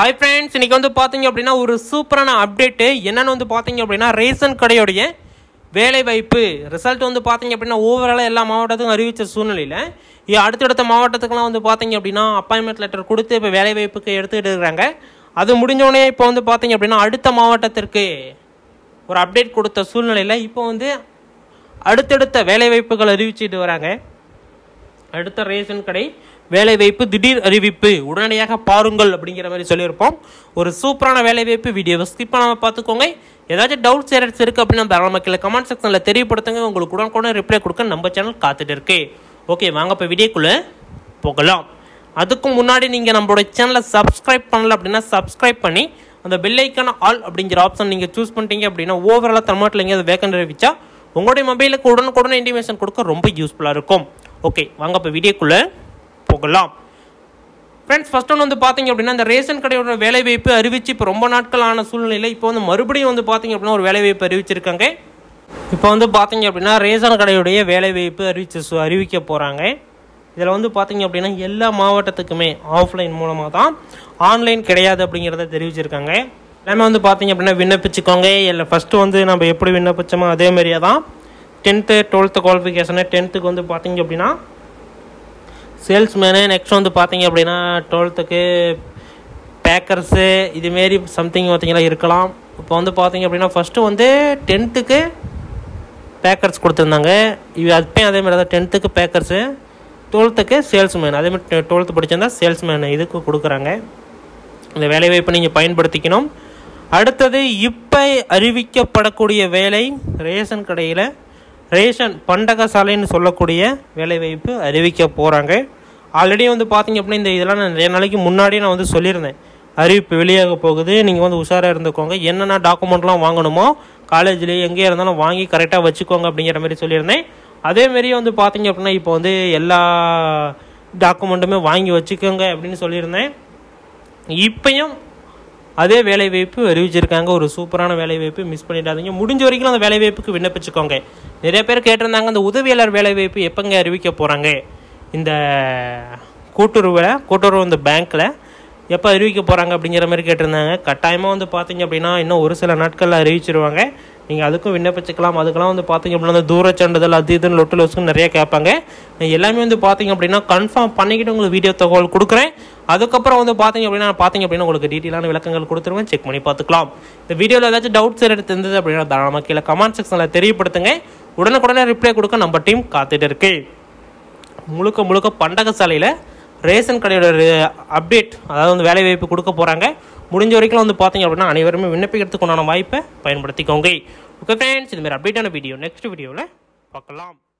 hi friends இன்னைக்கு வந்து பார்த்தீங்க அப்படின்னா ஒரு சூப்பரான அப்டேட்டு என்னென்னு வந்து பார்த்தீங்க அப்படின்னா ரேஷன் கடையோடைய வேலை வாய்ப்பு ரிசல்ட் வந்து பார்த்தீங்க அப்படின்னா ஓவராலாக எல்லா மாவட்டத்துக்கும் அறிவித்த சூழ்நிலையில் இ- அடுத்தடுத்த மாவட்டத்துக்குலாம் வந்து பார்த்தீங்க அப்படின்னா அப்பாயின்மெண்ட் லெட்டர் கொடுத்து இப்போ வேலை வாய்ப்புக்கு எடுத்துக்கிட்டு இருக்கிறாங்க அது முடிஞ்சோடனே இப்போ வந்து பார்த்தீங்க அப்படின்னா அடுத்த மாவட்டத்திற்கு ஒரு அப்டேட் கொடுத்த சூழ்நிலையில் இப்போ வந்து அடுத்தடுத்த வேலை வாய்ப்புகள் அறிவிச்சிட்டு வராங்க அடுத்த ரேஷன் கடை வேலைவாய்ப்பு திடீர் அறிவிப்பு உடனடியாக பாருங்கள் அப்படிங்கிற மாதிரி சொல்லியிருப்போம் ஒரு சூப்பரான வேலைவாய்ப்பு வீடியோவை ஸ்கிப் பண்ணாமல் பார்த்துக்கோங்க ஏதாச்சும் டவுட்ஸ் ஏதாச்சும் இருக்குது அப்படின்னு தாராள மக்கள் கமெண்ட் செக்ஷனில் தெரியப்படுத்துங்க உங்களுக்கு உடனுக்குடன் ரிப்ளை கொடுக்க நம்ம சேனல் காத்துட்டு இருக்கு ஓகே வாங்க இப்போ வீடியோக்குள்ளே போகலாம் அதுக்கு முன்னாடி நீங்கள் நம்மளோட சேனலை சப்ஸ்கிரைப் பண்ணல அப்படின்னா சப்ஸ்கிரைப் பண்ணி அந்த பெல்லைக்கான ஆல் அப்படிங்கிற ஆப்ஷன் நீங்கள் சூஸ் பண்ணிட்டீங்க அப்படின்னா ஓவராலாக தமிழ்நாட்டில் எங்கேயாவது வேக்கண்ட் அறிவிச்சா உங்களுடைய மொபைலுக்கு உடனுக்குடன் இன்டிமேஷன் கொடுக்க ரொம்ப யூஸ்ஃபுல்லாக இருக்கும் ஓகே வாங்க இப்போ வீடியோக்குள்ளே போகலாம் ஃப்ரெண்ட்ஸ் ஃபர்ஸ்ட் ஒன்று வந்து பார்த்தீங்க அப்படின்னா இந்த ரேஷன் கடையோட வேலைவாய்ப்பு அறிவிச்சு இப்போ ரொம்ப நாட்கள் ஆன சூழ்நிலையில் இப்போ வந்து மறுபடியும் வந்து பார்த்தீங்க அப்படின்னா ஒரு வேலைவாய்ப்பு அறிவிச்சிருக்காங்க இப்போ வந்து பார்த்தீங்க அப்படின்னா ரேஷன் கடையுடைய வேலைவாய்ப்பு அறிவிச்சு சு- அறிவிக்க போகிறாங்க இதில் வந்து பார்த்தீங்க அப்படின்னா எல்லா மாவட்டத்துக்குமே ஆஃப்லைன் மூலமாக தான் ஆன்லைன் கிடையாது அப்படிங்கிறத தெரிவிச்சிருக்காங்க எல்லாமே வந்து பார்த்தீங்க அப்படின்னா விண்ணப்பிச்சுக்கோங்க இல்லை ஃபஸ்ட்டு வந்து நம்ம எப்படி விண்ணப்பிச்சோமோ அதே மாதிரியே தான் டென்த்து டுவெல்த்து குவாலிஃபிகேஷனு டென்த்துக்கு வந்து பார்த்தீங்க அப்படின்னா சேல்ஸ்மேனு நெக்ஸ்ட் வந்து பார்த்தீங்க அப்படின்னா டுவெல்த்துக்கு பேக்கர்ஸு இதுமாரி சம்திங் பார்த்தீங்கன்னா இருக்கலாம் இப்போ வந்து பார்த்தீங்க அப்படின்னா ஃபஸ்ட்டு வந்து டென்த்துக்கு பேக்கர்ஸ் கொடுத்துருந்தாங்க இது அப்பயும் அதே மாதிரி தான் டென்த்துக்கு பேக்கர்ஸு டுவெல்த்துக்கு சேல்ஸ்மேன் அதே மாதிரி டுவெல்த்து படிச்சிருந்தா சேல்ஸ்மேன் இதுக்கு கொடுக்குறாங்க இந்த வேலைவாய்ப்பை நீங்கள் பயன்படுத்திக்கணும் அடுத்தது இப்போ அறிவிக்கப்படக்கூடிய வேலை ரேஷன் கடையில் ரேஷன் பண்டக சாலைன்னு சொல்லக்கூடிய வேலைவாய்ப்பு அறிவிக்க போகிறாங்க ஆல்ரெடி வந்து பார்த்தீங்க அப்படின்னா இந்த இதெல்லாம் நான் நிறைய நாளைக்கு முன்னாடியே நான் வந்து சொல்லியிருந்தேன் அறிவிப்பு வெளியாக போகுது நீங்கள் வந்து உஷாராக இருந்துக்கோங்க என்னென்ன டாக்குமெண்ட்லாம் வாங்கணுமோ காலேஜ்லேயே எங்கேயா இருந்தாலும் வாங்கி கரெக்டாக வச்சுக்கோங்க அப்படிங்கிற மாதிரி சொல்லியிருந்தேன் அதேமாரி வந்து பார்த்தீங்க அப்படின்னா இப்போ வந்து எல்லா டாக்குமெண்ட்டுமே வாங்கி வச்சுக்கோங்க அப்படின்னு சொல்லியிருந்தேன் இப்பயும் அதே வேலைவாய்ப்பு அறிவிச்சிருக்காங்க ஒரு சூப்பரான வேலைவாய்ப்பு மிஸ் பண்ணிடாதீங்க முடிஞ்ச வரைக்கும் அந்த வேலைவாய்ப்புக்கு விண்ணப்பிச்சுக்கோங்க நிறைய பேர் கேட்டிருந்தாங்க அந்த உதவியாளர் வேலைவாய்ப்பு எப்போங்க அறிவிக்க போகிறாங்க இந்த கூட்டுறவில் கூட்டுறவு இந்த பேங்க்கில் எப்போ அறிவிக்க போகிறாங்க அப்படிங்கிற மாதிரி கேட்டிருந்தாங்க கட்டாயமாக வந்து பார்த்தீங்க அப்படின்னா இன்னும் ஒரு சில நாட்களில் அறிவிச்சிருவாங்க நீங்கள் அதுக்கும் விண்ணப்பிச்சுக்கலாம் அதுக்கெல்லாம் வந்து பார்த்தீங்க அப்படின்னா அந்த தூர சான்றிதழ் அது இதுன்னு லொட்டு லொசுக்கு நிறைய கேட்பாங்க நான் எல்லாமே வந்து பார்த்தீங்க அப்படின்னா கன்ஃபார்ம் பண்ணிக்கிட்டு உங்களுக்கு வீடியோ தகவல் கொடுக்குறேன் அதுக்கப்புறம் வந்து பார்த்தீங்க அப்படின்னா பார்த்தீங்க அப்படின்னா உங்களுக்கு டீட்டெயிலான விளக்கங்கள் கொடுத்துருவேன் செக் பண்ணி பார்த்துக்கலாம் இந்த வீடியோவில் ஏதாச்சும் டவுட்ஸ் எடுத்து இருந்தது அப்படின்னா தாராளமாக கீழே கமெண்ட் செக்ஷனில் தெரியப்படுத்துங்க உடனுக்குடனே ரிப்ளை கொடுக்க நம்ம டீம் காத்துட்டு இருக்கு முழுக்க முழுக்க பண்டக சாலையில் ரேஷன் கடையோட அப்டேட் அதாவது வந்து வேலை வாய்ப்பு கொடுக்க போகிறாங்க முடிஞ்ச வரைக்கும் வந்து பார்த்தீங்க அப்படின்னா அனைவருமே விண்ணப்பிக்கிறதுக்கு உண்டான வாய்ப்பை பயன்படுத்திக்கோங்க ஓகே ஃப்ரெண்ட்ஸ் இதுமாதிரி அப்டேட்டான வீடியோ நெக்ஸ்ட் வீடியோவில் பார்க்கலாம்